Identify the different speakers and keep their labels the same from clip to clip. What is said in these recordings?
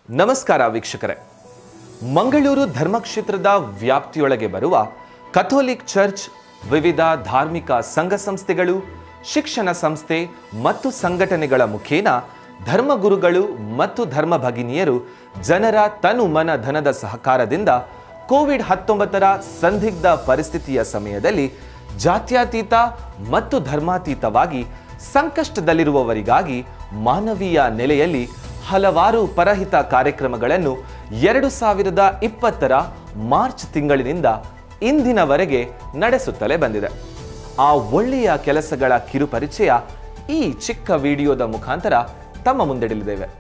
Speaker 1: ನಮಸ್ಕಾರ ವೀಕ್ಷಕರೇ ಮಂಗಳೂರು ಧರ್ಮಕ್ಷೇತ್ರದ ವ್ಯಾಪ್ತಿಯೊಳಗೆ ಬರುವ ಕಥೋಲಿಕ್ ಚರ್ಚ್ ವಿವಿಧ ಧಾರ್ಮಿಕ ಸಂಘ ಸಂಸ್ಥೆಗಳು ಶಿಕ್ಷಣ ಸಂಸ್ಥೆ ಮತ್ತು ಸಂಘಟನೆಗಳ ಮುಖೇನ ಧರ್ಮಗುರುಗಳು ಮತ್ತು ಧರ್ಮ ಭಗಿನಿಯರು ಜನರ ತನು ಮನ ಧನದ ಸಹಕಾರದಿಂದ ಕೋವಿಡ್ ಹತ್ತೊಂಬತ್ತರ ಸಂದಿಗ್ಧ ಪರಿಸ್ಥಿತಿಯ ಸಮಯದಲ್ಲಿ ಜಾತ್ಯತೀತ ಮತ್ತು ಧರ್ಮಾತೀತವಾಗಿ ಸಂಕಷ್ಟದಲ್ಲಿರುವವರಿಗಾಗಿ ಮಾನವೀಯ ನೆಲೆಯಲ್ಲಿ ಹಲವಾರು ಪರಹಿತ ಕಾರ್ಯಕ್ರಮಗಳನ್ನು ಎರಡು ಸಾವಿರದ ಇಪ್ಪತ್ತರ ಮಾರ್ಚ್ ತಿಂಗಳಿನಿಂದ ಇಂದಿನವರೆಗೆ ನಡೆಸುತ್ತಲೇ ಬಂದಿದೆ ಆ ಒಳ್ಳೆಯ ಕೆಲಸಗಳ ಕಿರುಪರಿಚಯ ಈ ಚಿಕ್ಕ ವಿಡಿಯೋದ ಮುಖಾಂತರ ತಮ್ಮ ಮುಂದಿಡಲಿದ್ದೇವೆ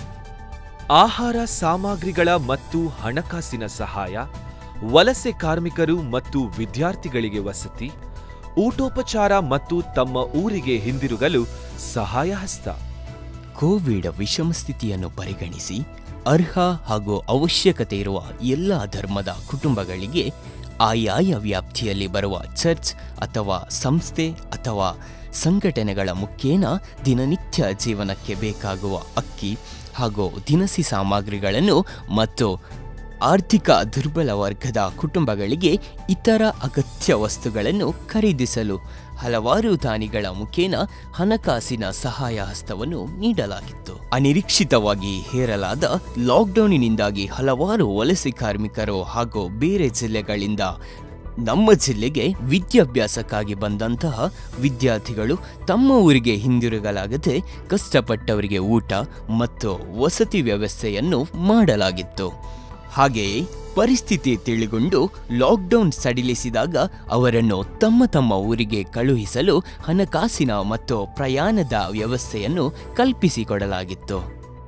Speaker 1: ಆಹಾರ ಸಾಮಗ್ರಿಗಳ ಮತ್ತು ಹಣಕಾಸಿನ ಸಹಾಯ ವಲಸೆ ಕಾರ್ಮಿಕರು ಮತ್ತು ವಿದ್ಯಾರ್ಥಿಗಳಿಗೆ ವಸತಿ ಊಟೋಪಚಾರ ಮತ್ತು ತಮ್ಮ ಊರಿಗೆ ಹಿಂದಿರುಗಲು ಸಹಾಯ ಹಸ್ತ
Speaker 2: ಕೋವಿಡ್ ವಿಷಮ ಸ್ಥಿತಿಯನ್ನು ಪರಿಗಣಿಸಿ ಅರ್ಹ ಹಾಗೂ ಅವಶ್ಯಕತೆ ಇರುವ ಎಲ್ಲ ಧರ್ಮದ ಕುಟುಂಬಗಳಿಗೆ ಆಯಾಯ ವ್ಯಾಪ್ತಿಯಲ್ಲಿ ಬರುವ ಚರ್ಚ್ ಅಥವಾ ಸಂಸ್ಥೆ ಅಥವಾ ಸಂಘಟನೆಗಳ ಮುಖೇನ ದಿನನಿತ್ಯ ಜೀವನಕ್ಕೆ ಬೇಕಾಗುವ ಅಕ್ಕಿ ಹಾಗೂ ದಿನಸಿ ಸಾಮಗ್ರಿಗಳನ್ನು ಮತ್ತು ಆರ್ಥಿಕ ದುರ್ಬಲ ವರ್ಗದ ಕುಟುಂಬಗಳಿಗೆ ಇತರ ಅಗತ್ಯ ವಸ್ತುಗಳನ್ನು ಖರೀದಿಸಲು ಹಲವಾರು ದಾನಿಗಳ ಮುಖೇನ ಹಣಕಾಸಿನ ಸಹಾಯ ಹಸ್ತವನ್ನು ನೀಡಲಾಗಿತ್ತು ಅನಿರೀಕ್ಷಿತವಾಗಿ ಹೇರಲಾದ ಲಾಕ್ಡೌನಿನಿಂದಾಗಿ ಹಲವಾರು ವಲಸೆ ಕಾರ್ಮಿಕರು ಹಾಗೂ ಬೇರೆ ಜಿಲ್ಲೆಗಳಿಂದ ನಮ್ಮ ಜಿಲ್ಲೆಗೆ ವಿದ್ಯಾಭ್ಯಾಸಕ್ಕಾಗಿ ಬಂದಂತಹ ವಿದ್ಯಾರ್ಥಿಗಳು ತಮ್ಮ ಊರಿಗೆ ಹಿಂದಿರುಗಲಾಗದೆ ಕಷ್ಟಪಟ್ಟವರಿಗೆ ಊಟ ಮತ್ತು ವಸತಿ ವ್ಯವಸ್ಥೆಯನ್ನು ಮಾಡಲಾಗಿತ್ತು ಹಾಗೆಯೇ ಪರಿಸ್ಥಿತಿ ತಿಳಿಗೊಂಡು ಲಾಕ್ಡೌನ್ ಸಡಿಲಿಸಿದಾಗ ಅವರನ್ನು ತಮ್ಮ ತಮ್ಮ ಊರಿಗೆ ಕಳುಹಿಸಲು ಹಣಕಾಸಿನ ಮತ್ತು ಪ್ರಯಾಣದ ವ್ಯವಸ್ಥೆಯನ್ನು ಕಲ್ಪಿಸಿಕೊಡಲಾಗಿತ್ತು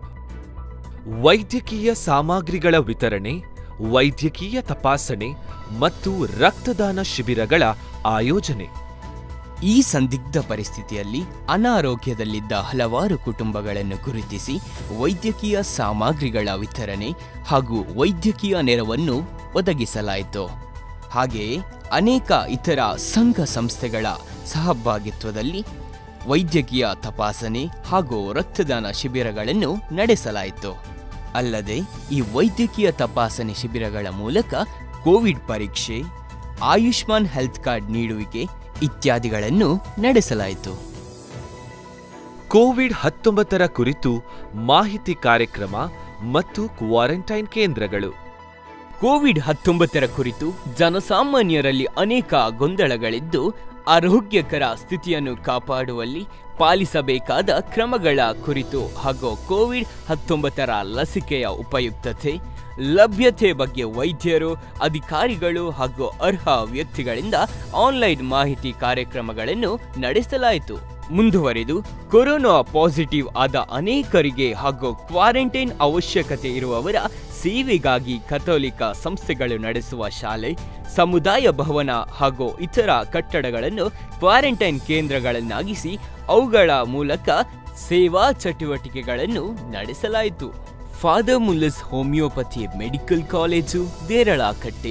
Speaker 1: ವೈದ್ಯಕೀಯ ಸಾಮಗ್ರಿಗಳ ವಿತರಣೆ ವೈದ್ಯಕೀಯ ತಪಾಸಣೆ ಮತ್ತು ರಕ್ತದಾನ ಶಿಬಿರಗಳ ಆಯೋಜನೆ
Speaker 2: ಈ ಸಂದಿಗ್ಧ ಪರಿಸ್ಥಿತಿಯಲ್ಲಿ ಅನಾರೋಗ್ಯದಲ್ಲಿದ್ದ ಹಲವಾರು ಕುಟುಂಬಗಳನ್ನು ಗುರುತಿಸಿ ವೈದ್ಯಕೀಯ ಸಾಮಗ್ರಿಗಳ ವಿತರಣೆ ಹಾಗೂ ವೈದ್ಯಕೀಯ ನೆರವನ್ನು ಒದಗಿಸಲಾಯಿತು ಹಾಗೆಯೇ ಅನೇಕ ಇತರ ಸಂಘ ಸಂಸ್ಥೆಗಳ ಸಹಭಾಗಿತ್ವದಲ್ಲಿ ವೈದ್ಯಕೀಯ ತಪಾಸಣೆ ಹಾಗೂ ರಕ್ತದಾನ ಶಿಬಿರಗಳನ್ನು ನಡೆಸಲಾಯಿತು ಅಲ್ಲದೆ ಈ ವೈದ್ಯಕೀಯ ತಪಾಸಣೆ ಶಿಬಿರಗಳ ಮೂಲಕ ಕೋವಿಡ್ ಪರೀಕ್ಷೆ ಆಯುಷ್ಮಾನ್ ಹೆಲ್ತ್ ಕಾರ್ಡ್ ನೀಡುವಿಕೆ ಇತ್ಯಾದಿಗಳನ್ನು ನಡೆಸಲಾಯಿತು
Speaker 1: ಕೋವಿಡ್ ಹತ್ತೊಂಬತ್ತರ ಕುರಿತು ಮಾಹಿತಿ ಕಾರ್ಯಕ್ರಮ ಮತ್ತು ಕ್ವಾರಂಟೈನ್ ಕೇಂದ್ರಗಳು
Speaker 2: ಕೋವಿಡ್ ಹತ್ತೊಂಬತ್ತರ ಕುರಿತು ಜನಸಾಮಾನ್ಯರಲ್ಲಿ ಅನೇಕ ಗೊಂದಲಗಳಿದ್ದು ಆರೋಗ್ಯಕರ ಸ್ಥಿತಿಯನ್ನು ಕಾಪಾಡುವಲ್ಲಿ ಪಾಲಿಸಬೇಕಾದ ಕ್ರಮಗಳ ಕುರಿತು ಹಾಗೂ ಕೋವಿಡ್ ಹತ್ತೊಂಬತ್ತರ ಲಸಿಕೆಯ ಉಪಯುಕ್ತತೆ ಲಭ್ಯತೆ ಬಗ್ಗೆ ವೈದ್ಯರು ಅಧಿಕಾರಿಗಳು ಹಾಗೂ ಅರ್ಹ ವ್ಯಕ್ತಿಗಳಿಂದ ಆನ್ಲೈನ್ ಮಾಹಿತಿ ಕಾರ್ಯಕ್ರಮಗಳನ್ನು ನಡೆಸಲಾಯಿತು ಮುಂದುವರೆದು ಕೊರೋನಾ ಪಾಸಿಟಿವ್ ಆದ ಅನೇಕರಿಗೆ ಹಾಗೂ ಕ್ವಾರಂಟೈನ್ ಅವಶ್ಯಕತೆ ಇರುವವರ ಸೇವೆಗಾಗಿ ಕಥೋಲಿಕ ಸಂಸ್ಥೆಗಳು ನಡೆಸುವ ಶಾಲೆ ಸಮುದಾಯ ಭವನ ಹಾಗೂ ಇತರ ಕಟ್ಟಡಗಳನ್ನು ಕ್ವಾರಂಟೈನ್ ಕೇಂದ್ರಗಳನ್ನಾಗಿಸಿ ಅವುಗಳ ಮೂಲಕ ಸೇವಾ ಚಟುವಟಿಕೆಗಳನ್ನು ನಡೆಸಲಾಯಿತು father Muller's homoeopathy medical college Deralakatte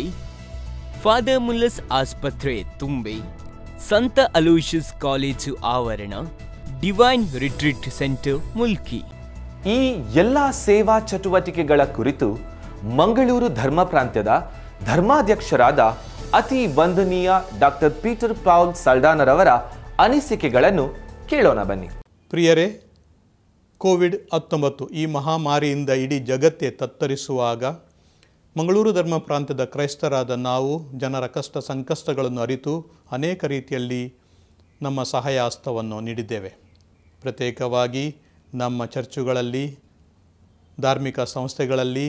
Speaker 2: father Muller's ಆಸ್ಪತ್ರೆ ತುಂಬೆ ಸಂತ ಅಲೂಷಿಯಸ್ ಕಾಲೇಜು ಆವರಣ ಡಿವೈನ್ ರಿಟ್ರೀಟ್ ಸೆಂಟರ್ ಮುಲ್ಕಿ
Speaker 1: ಈ ಎಲ್ಲ ಸೇವಾ ಚಟುವಟಿಕೆಗಳ ಕುರಿತು ಮಂಗಳೂರು ಧರ್ಮ ಪ್ರಾಂತ್ಯದ ಧರ್ಮಾಧ್ಯಕ್ಷರಾದ ಅತಿ ವಂದನೀಯ ಡಾಕ್ಟರ್ ಪೀಟರ್ ಪೌಲ್ ಸಲ್ಡಾನರವರ ಅನಿಸಿಕೆಗಳನ್ನು ಕೇಳೋಣ ಬನ್ನಿ
Speaker 3: ಪ್ರಿಯರೇ ಕೋವಿಡ್ ಹತ್ತೊಂಬತ್ತು ಈ ಮಹಾಮಾರಿಯಿಂದ ಇಡೀ ಜಗತ್ತೇ ತತ್ತರಿಸುವಾಗ ಮಂಗಳೂರು ಧರ್ಮ ಪ್ರಾಂತ್ಯದ ಕ್ರೈಸ್ತರಾದ ನಾವು ಜನರ ಕಷ್ಟ ಸಂಕಷ್ಟಗಳನ್ನು ಅರಿತು ಅನೇಕ ರೀತಿಯಲ್ಲಿ ನಮ್ಮ ಸಹಾಯ ಹಸ್ತವನ್ನು ನೀಡಿದ್ದೇವೆ ಪ್ರತ್ಯೇಕವಾಗಿ ನಮ್ಮ ಚರ್ಚುಗಳಲ್ಲಿ ಧಾರ್ಮಿಕ ಸಂಸ್ಥೆಗಳಲ್ಲಿ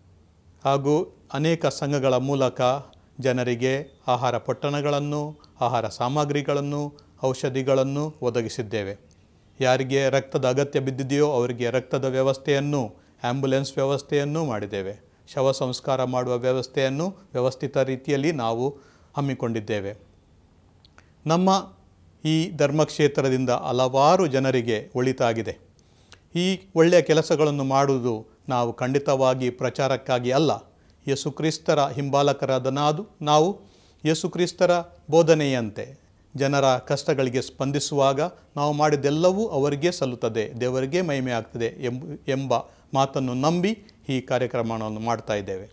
Speaker 3: ಹಾಗೂ ಅನೇಕ ಸಂಘಗಳ ಮೂಲಕ ಜನರಿಗೆ ಆಹಾರ ಪೊಟ್ಟಣಗಳನ್ನು ಆಹಾರ ಸಾಮಗ್ರಿಗಳನ್ನು ಔಷಧಿಗಳನ್ನು ಒದಗಿಸಿದ್ದೇವೆ ಯಾರಿಗೆ ರಕ್ತದ ಅಗತ್ಯ ಬಿದ್ದಿದೆಯೋ ಅವರಿಗೆ ರಕ್ತದ ವ್ಯವಸ್ಥೆಯನ್ನು ಆ್ಯಂಬುಲೆನ್ಸ್ ವ್ಯವಸ್ಥೆಯನ್ನು ಮಾಡಿದ್ದೇವೆ ಶವ ಸಂಸ್ಕಾರ ಮಾಡುವ ವ್ಯವಸ್ಥೆಯನ್ನು ವ್ಯವಸ್ಥಿತ ರೀತಿಯಲ್ಲಿ ನಾವು ಹಮ್ಮಿಕೊಂಡಿದ್ದೇವೆ ನಮ್ಮ ಈ ಧರ್ಮಕ್ಷೇತ್ರದಿಂದ ಹಲವಾರು ಜನರಿಗೆ ಒಳಿತಾಗಿದೆ ಈ ಒಳ್ಳೆಯ ಕೆಲಸಗಳನ್ನು ಮಾಡುವುದು ನಾವು ಖಂಡಿತವಾಗಿ ಪ್ರಚಾರಕ್ಕಾಗಿ ಅಲ್ಲ ಯೇಸುಕ್ರಿಸ್ತರ ಹಿಂಬಾಲಕರಾದ ನಾದು ನಾವು ಯೇಸುಕ್ರಿಸ್ತರ ಬೋಧನೆಯಂತೆ ಜನರ ಕಷ್ಟಗಳಿಗೆ ಸ್ಪಂದಿಸುವಾಗ ನಾವು ಮಾಡಿದ್ದೆಲ್ಲವೂ ಅವರಿಗೆ ಸಲ್ಲುತ್ತದೆ ದೇವರಿಗೆ ಮಹಿಮೆ ಆಗ್ತದೆ ಎಂಬ ಎಂಬ ಮಾತನ್ನು ನಂಬಿ ಈ ಕಾರ್ಯಕ್ರಮವನ್ನು ಮಾಡ್ತಾ ಇದ್ದೇವೆ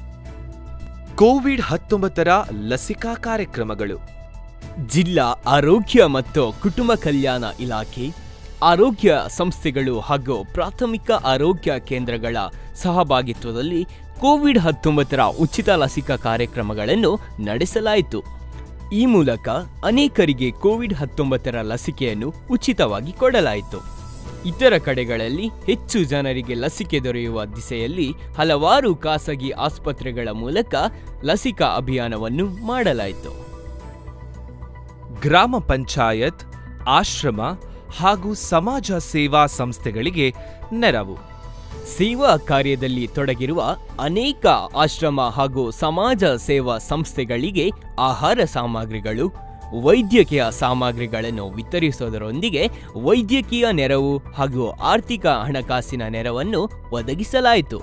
Speaker 1: ಕೋವಿಡ್ ಹತ್ತೊಂಬತ್ತರ ಲಸಿಕಾ ಕಾರ್ಯಕ್ರಮಗಳು
Speaker 2: ಜಿಲ್ಲಾ ಆರೋಗ್ಯ ಮತ್ತು ಕುಟುಂಬ ಕಲ್ಯಾಣ ಇಲಾಖೆ ಆರೋಗ್ಯ ಸಂಸ್ಥೆಗಳು ಹಾಗೂ ಪ್ರಾಥಮಿಕ ಆರೋಗ್ಯ ಕೇಂದ್ರಗಳ ಸಹಭಾಗಿತ್ವದಲ್ಲಿ ಕೋವಿಡ್ ಹತ್ತೊಂಬತ್ತರ ಉಚಿತ ಲಸಿಕಾ ಕಾರ್ಯಕ್ರಮಗಳನ್ನು ನಡೆಸಲಾಯಿತು ಈ ಮೂಲಕ ಅನೇಕರಿಗೆ ಕೋವಿಡ್ ಹತ್ತೊಂಬತ್ತರ ಲಸಿಕೆಯನ್ನು ಉಚಿತವಾಗಿ ಕೊಡಲಾಯಿತು ಇತರ ಕಡೆಗಳಲ್ಲಿ ಹೆಚ್ಚು ಜನರಿಗೆ ಲಸಿಕೆ ದೊರೆಯುವ ದಿಸೆಯಲ್ಲಿ ಹಲವಾರು ಖಾಸಗಿ ಆಸ್ಪತ್ರೆಗಳ ಮೂಲಕ ಲಸಿಕಾ ಅಭಿಯಾನವನ್ನು ಮಾಡಲಾಯಿತು
Speaker 1: ಗ್ರಾಮ ಪಂಚಾಯತ್ ಆಶ್ರಮ ಹಾಗೂ ಸಮಾಜ ಸೇವಾ ಸಂಸ್ಥೆಗಳಿಗೆ ನೆರವು
Speaker 2: ಸೇವಾ ಕಾರ್ಯದಲ್ಲಿ ತೊಡಗಿರುವ ಅನೇಕ ಆಶ್ರಮ ಹಾಗೂ ಸಮಾಜ ಸೇವಾ ಸಂಸ್ಥೆಗಳಿಗೆ ಆಹಾರ ಸಾಮಗ್ರಿಗಳು ವೈದ್ಯಕೀಯ ಸಾಮಗ್ರಿಗಳನ್ನು ವಿತರಿಸುವುದರೊಂದಿಗೆ ವೈದ್ಯಕೀಯ ನೆರವು ಹಾಗೂ ಆರ್ಥಿಕ ಹಣಕಾಸಿನ ನೆರವನ್ನು ಒದಗಿಸಲಾಯಿತು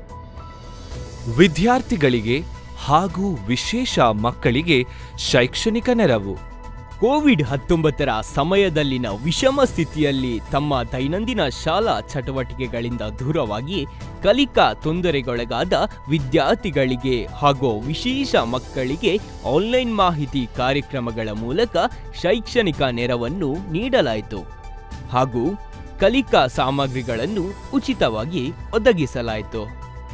Speaker 1: ವಿದ್ಯಾರ್ಥಿಗಳಿಗೆ ಹಾಗೂ ವಿಶೇಷ ಮಕ್ಕಳಿಗೆ ಶೈಕ್ಷಣಿಕ ನೆರವು
Speaker 2: ಕೋವಿಡ್ ಹತ್ತೊಂಬತ್ತರ ಸಮಯದಲ್ಲಿನ ವಿಷಮ ಸ್ಥಿತಿಯಲ್ಲಿ ತಮ್ಮ ದೈನಂದಿನ ಶಾಲಾ ಚಟುವಟಿಕೆಗಳಿಂದ ದೂರವಾಗಿ ಕಲಿಕಾ ತೊಂದರೆಗೊಳಗಾದ ವಿದ್ಯಾರ್ಥಿಗಳಿಗೆ ಹಾಗೂ ವಿಶೇಷ ಮಕ್ಕಳಿಗೆ ಆನ್ಲೈನ್ ಮಾಹಿತಿ ಕಾರ್ಯಕ್ರಮಗಳ ಮೂಲಕ ಶೈಕ್ಷಣಿಕ ನೆರವನ್ನು ನೀಡಲಾಯಿತು ಹಾಗೂ ಕಲಿಕಾ ಸಾಮಗ್ರಿಗಳನ್ನು ಉಚಿತವಾಗಿ ಒದಗಿಸಲಾಯಿತು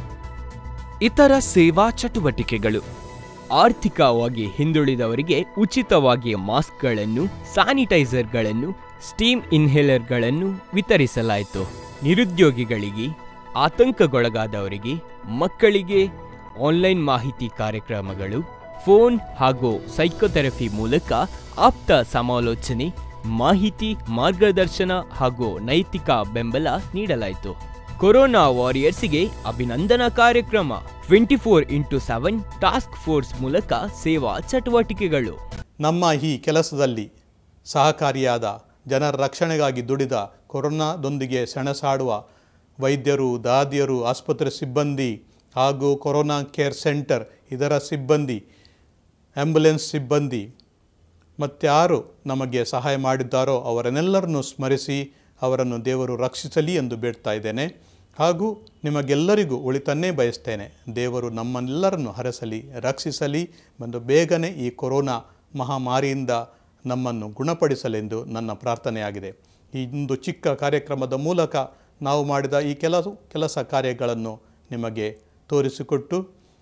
Speaker 1: ಇತರ ಸೇವಾ ಚಟುವಟಿಕೆಗಳು
Speaker 2: ಆರ್ಥಿಕವಾಗಿ ಹಿಂದುಳಿದವರಿಗೆ ಉಚಿತವಾಗಿ ಮಾಸ್ಕ್ಗಳನ್ನು ಸ್ಯಾನಿಟೈಸರ್ಗಳನ್ನು ಸ್ಟೀಮ್ ಇನ್ಹೇಲರ್ಗಳನ್ನು ವಿತರಿಸಲಾಯಿತು ನಿರುದ್ಯೋಗಿಗಳಿಗೆ ಆತಂಕಗೊಳಗಾದವರಿಗೆ ಮಕ್ಕಳಿಗೆ ಆನ್ಲೈನ್ ಮಾಹಿತಿ ಕಾರ್ಯಕ್ರಮಗಳು ಫೋನ್ ಹಾಗೂ ಸೈಕೋಥೆರಪಿ ಮೂಲಕ ಆಪ್ತ ಸಮಾಲೋಚನೆ ಮಾಹಿತಿ ಮಾರ್ಗದರ್ಶನ ಹಾಗೂ ನೈತಿಕ ಬೆಂಬಲ ನೀಡಲಾಯಿತು ಕೊರೋನಾ ವಾರಿಯರ್ಸ್ಗೆ ಅಭಿನಂದನಾ ಕಾರ್ಯಕ್ರಮ twenty four into seven task force ಮೂಲಕ ಸೇವಾ ಚಟುವಟಿಕೆಗಳು
Speaker 3: ನಮ್ಮ ಈ ಕೆಲಸದಲ್ಲಿ ಸಹಕಾರಿಯಾದ ಜನರ ರಕ್ಷಣೆಗಾಗಿ ದುಡಿದ ಕೊರೋನಾದೊಂದಿಗೆ ಸೆಣಸಾಡುವ ವೈದ್ಯರು ದಾದಿಯರು ಆಸ್ಪತ್ರೆ ಸಿಬ್ಬಂದಿ ಹಾಗೂ ಕೊರೋನಾ ಕೇರ್ ಸೆಂಟರ್ ಇದರ ಸಿಬ್ಬಂದಿ ಆ್ಯಂಬುಲೆನ್ಸ್ ಸಿಬ್ಬಂದಿ ಮತ್ತಾರು ನಮಗೆ ಸಹಾಯ ಮಾಡಿದ್ದಾರೋ ಅವರನ್ನೆಲ್ಲರನ್ನು ಸ್ಮರಿಸಿ ಅವರನ್ನು ದೇವರು ರಕ್ಷಿಸಲಿ ಎಂದು ಬೇಡ್ತಾ ಇದ್ದೇನೆ ಹಾಗೂ ನಿಮಗೆಲ್ಲರಿಗೂ ಒಳಿತನ್ನೇ ಬಯಸ್ತೇನೆ ದೇವರು ನಮ್ಮೆಲ್ಲರನ್ನು ಹರಸಲಿ ರಕ್ಷಿಸಲಿ ಮತ್ತು ಬೇಗನೆ ಈ ಕೊರೋನಾ ಮಹಾಮಾರಿಯಿಂದ ನಮ್ಮನ್ನು ಗುಣಪಡಿಸಲೆಂದು ನನ್ನ ಪ್ರಾರ್ಥನೆಯಾಗಿದೆ ಈ ಒಂದು ಚಿಕ್ಕ ಕಾರ್ಯಕ್ರಮದ ಮೂಲಕ ನಾವು ಮಾಡಿದ ಈ ಕೆಲಸ ಕೆಲಸ ಕಾರ್ಯಗಳನ್ನು ನಿಮಗೆ ತೋರಿಸಿಕೊಟ್ಟು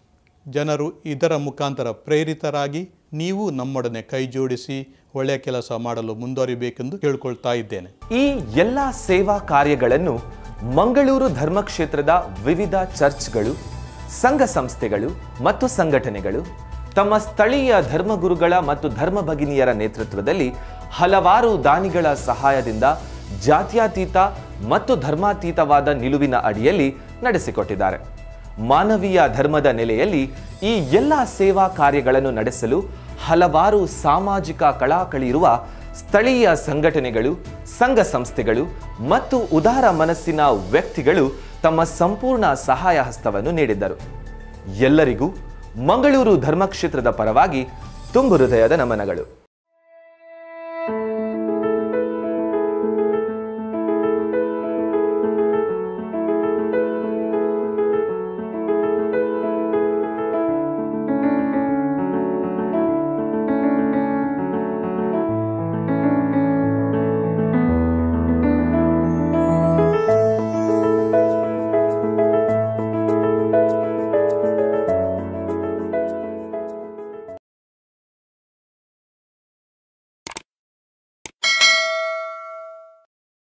Speaker 3: ಜನರು ಇದರ ಮುಖಾಂತರ ಪ್ರೇರಿತರಾಗಿ ನೀವು ನಮ್ಮೊಡನೆ ಕೈ ಜೋಡಿಸಿ ಒಳ್ಳೆಯ ಕೆಲಸ ಮಾಡಲು ಮುಂದುವರಿಬೇಕೆಂದು ಕೇಳ್ಕೊಳ್ತಾ ಇದ್ದೇನೆ
Speaker 1: ಈ ಎಲ್ಲ ಸೇವಾ ಕಾರ್ಯಗಳನ್ನು ಮಂಗಳೂರು ಧರ್ಮಕ್ಷೇತ್ರದ ವಿವಿಧ ಚರ್ಚ್ಗಳು ಸಂಘ ಸಂಸ್ಥೆಗಳು ಮತ್ತು ಸಂಘಟನೆಗಳು ತಮ್ಮ ಸ್ಥಳೀಯ ಧರ್ಮಗುರುಗಳ ಮತ್ತು ಧರ್ಮ ಭಗಿನಿಯರ ನೇತೃತ್ವದಲ್ಲಿ ಹಲವಾರು ದಾನಿಗಳ ಸಹಾಯದಿಂದ ಜಾತ್ಯತೀತ ಮತ್ತು ಧರ್ಮಾತೀತವಾದ ನಿಲುವಿನ ಅಡಿಯಲ್ಲಿ ನಡೆಸಿಕೊಟ್ಟಿದ್ದಾರೆ ಮಾನವೀಯ ಧರ್ಮದ ನೆಲೆಯಲ್ಲಿ ಈ ಎಲ್ಲ ಸೇವಾ ಕಾರ್ಯಗಳನ್ನು ನಡೆಸಲು ಹಲವಾರು ಸಾಮಾಜಿಕ ಕಳಕಳಿಯಿರುವ ಸ್ಥಳೀಯ ಸಂಘಟನೆಗಳು ಸಂಘ ಸಂಸ್ಥೆಗಳು ಮತ್ತು ಉದಾರ ಮನಸ್ಸಿನ ವ್ಯಕ್ತಿಗಳು ತಮ್ಮ ಸಂಪೂರ್ಣ ಸಹಾಯ ಹಸ್ತವನ್ನು ನೀಡಿದ್ದರು ಎಲ್ಲರಿಗೂ ಮಂಗಳೂರು ಧರ್ಮಕ್ಷೇತ್ರದ ಪರವಾಗಿ ತುಂಬು ಹೃದಯದ ನಮನಗಳು